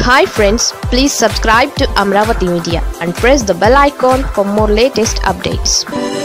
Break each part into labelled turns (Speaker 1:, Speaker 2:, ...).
Speaker 1: hi friends please subscribe to Amaravati media and press the bell icon for more latest updates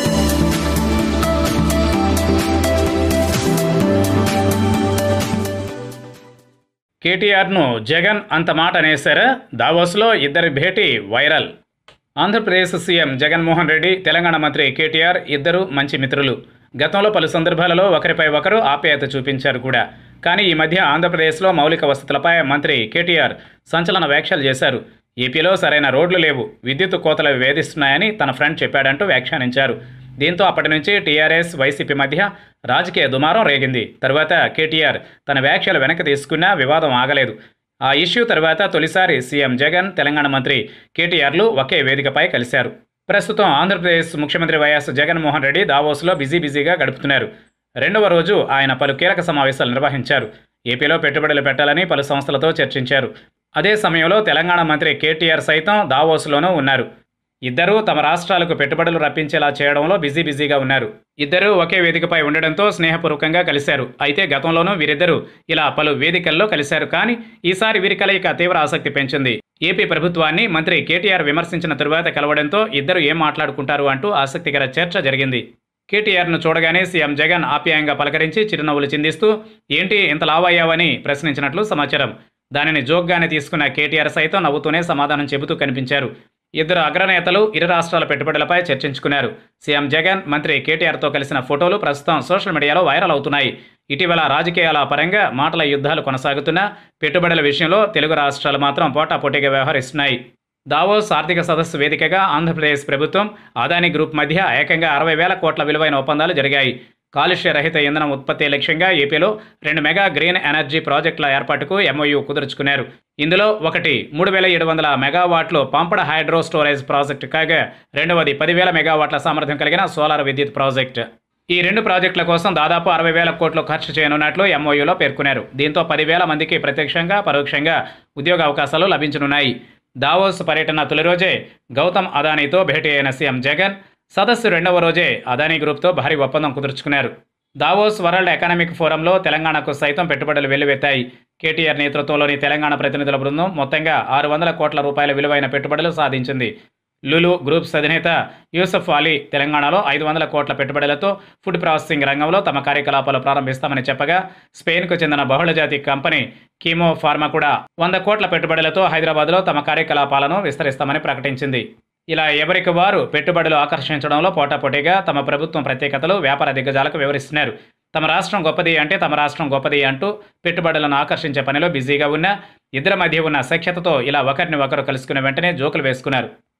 Speaker 2: కేటీఆర్ను జగన్ అంత మాట అనేశారా దావోస్లో ఇద్దరి భేటీ వైరల్ ఆంధ్రప్రదేశ్ సీఎం జగన్మోహన్ రెడ్డి తెలంగాణ మంత్రి కేటీఆర్ ఇద్దరు మంచి మిత్రులు గతంలో పలు సందర్భాలలో ఒకరిపై ఒకరు ఆప్యాయత చూపించారు కూడా కానీ ఈ మధ్య ఆంధ్రప్రదేశ్లో మౌలిక వసతులపై మంత్రి కేటీఆర్ సంచలన వ్యాఖ్యలు చేశారు ఏపీలో సరైన రోడ్లు లేవు విద్యుత్ కోతలు వేధిస్తున్నాయని తన ఫ్రెండ్ చెప్పాడంటూ వ్యాఖ్యానించారు దీంతో అప్పటి నుంచి టీఆర్ఎస్ వైసీపీ మధ్య రాజకీయ దుమారం రేగింది తరువాత కేటీఆర్ తన వ్యాఖ్యలు వెనక్కి తీసుకున్నా వివాదం ఆగలేదు ఆ ఇష్యూ తర్వాత తొలిసారి సీఎం జగన్ తెలంగాణ మంత్రి కేటీఆర్లు ఒకే వేదికపై కలిశారు ప్రస్తుతం ఆంధ్రప్రదేశ్ ముఖ్యమంత్రి వైఎస్ జగన్మోహన్ రెడ్డి దావోస్లో బిజీ బిజీగా గడుపుతున్నారు రెండవ రోజు ఆయన పలు కీలక సమావేశాలు నిర్వహించారు ఏపీలో పెట్టుబడులు పెట్టాలని పలు సంస్థలతో చర్చించారు అదే సమయంలో తెలంగాణ మంత్రి కేటీఆర్ సైతం దావోస్లోనూ ఉన్నారు ఇద్దరూ తమ రాష్ట్రాలకు పెట్టుబడులు రప్పించేలా చేయడంలో బిజీ బిజీగా ఉన్నారు ఇద్దరూ ఒకే వేదికపై ఉండడంతో స్నేహపూర్వకంగా కలిశారు అయితే గతంలోనూ వీరిద్దరూ ఇలా పలు వేదికల్లో కలిశారు కానీ ఈసారి వీరి కలయిక తీవ్ర ఆసక్తి పెంచింది ఏపీ ప్రభుత్వాన్ని మంత్రి కేటీఆర్ విమర్శించిన తరువాత కలవడంతో ఇద్దరు ఏం మాట్లాడుకుంటారు అంటూ ఆసక్తికర చర్చ జరిగింది కేటీఆర్ను చూడగానే సీఎం జగన్ ఆప్యాయంగా పలకరించి చిరునవ్వులు చిందిస్తూ ఏంటి ఇంత లావయ్యావని ప్రశ్నించినట్లు సమాచారం దానిని జోక్గానే తీసుకున్న కేటీఆర్ సైతం నవ్వుతూనే సమాధానం చెబుతూ కనిపించారు ఇద్దరు అగ్రనేతలు ఇరు రాష్ట్రాల పెట్టుబడులపై చర్చించుకున్నారు సీఎం జగన్ మంత్రి కేటీఆర్తో కలిసిన ఫోటోలు ప్రస్తుతం సోషల్ మీడియాలో వైరల్ అవుతున్నాయి ఇటీవల రాజకీయాల పరంగా మాటల యుద్ధాలు కొనసాగుతున్నా పెట్టుబడుల విషయంలో తెలుగు రాష్ట్రాలు మాత్రం పోటాపోటీగా వ్యవహరిస్తున్నాయి దావోస్ ఆర్థిక సదస్సు వేదికగా ఆంధ్రప్రదేశ్ ప్రభుత్వం అదానీ గ్రూప్ మధ్య ఏకంగా అరవై వేల కోట్ల విలువైన ఒప్పందాలు జరిగాయి కాలుష్య రహిత ఇంధనం ఉత్పత్తి లక్ష్యంగా ఏపీలో రెండు మెగా గ్రీన్ ఎనర్జీ ప్రాజెక్టుల ఏర్పాటుకు ఎంఓయూ కుదుర్చుకున్నారు ఇందులో ఒకటి మూడు వేల ఏడు వందల మెగావాట్లు పంపడ హైడ్రో స్టోరేజ్ ప్రాజెక్టు కాగా రెండవది పదివేల మెగావాట్ల సామర్థ్యం కలిగిన సోలార్ విద్యుత్ ప్రాజెక్టు ఈ రెండు ప్రాజెక్టుల కోసం దాదాపు అరవై వేల కోట్లు ఖర్చు చేయనున్నట్లు ఎంఓయూలో పేర్కొన్నారు దీంతో పదివేల మందికి ప్రత్యక్షంగా పరోక్షంగా ఉద్యోగ అవకాశాలు లభించనున్నాయి దావోస్ పర్యటన తొలి రోజే గౌతమ్ అదానీతో భేటీ అయిన సీఎం జగన్ సదస్సు రెండవ రోజే అదానీ గ్రూప్తో భారీ ఒప్పందం కుదుర్చుకున్నారు దావోస్ వరల్డ్ ఎకనామిక్ ఫోరంలో తెలంగాణకు సైతం పెట్టుబడులు వెల్లువెత్తాయి కేటీఆర్ నేతృత్వంలోని తెలంగాణ ప్రతినిధుల బృందం మొత్తంగా ఆరు వందల కోట్ల రూపాయల విలువైన పెట్టుబడులు సాధించింది లులు గ్రూప్స్ అధినేత యూసఫ్ అలీ తెలంగాణలో ఐదు వందల కోట్ల పెట్టుబడులతో ఫుడ్ ప్రాసెసింగ్ రంగంలో తమ కార్యకలాపాలు ప్రారంభిస్తామని చెప్పగా స్పెయిన్కు చెందిన బహుళజాతి కంపెనీ కీమో ఫార్మా కూడా వంద కోట్ల పెట్టుబడులతో హైదరాబాద్లో తమ కార్యకలాపాలను విస్తరిస్తామని ప్రకటించింది ఇలా ఎవరికి వారు పెట్టుబడులు ఆకర్షించడంలో పోటాపోటీగా తమ ప్రభుత్వం ప్రత్యేకతలు వ్యాపార దిగ్గజాలకు వివరిస్తున్నారు తమ రాష్ట్రం గొప్పది అంటే తమ రాష్ట్రం గొప్పది అంటూ పెట్టుబడులను ఆకర్షించే పనిలో బిజీగా ఉన్న ఇద్దరి మధ్య ఉన్న సఖ్యతతో ఇలా ఒకరిని ఒకరు కలుసుకున్న వెంటనే జోకులు వేసుకున్నారు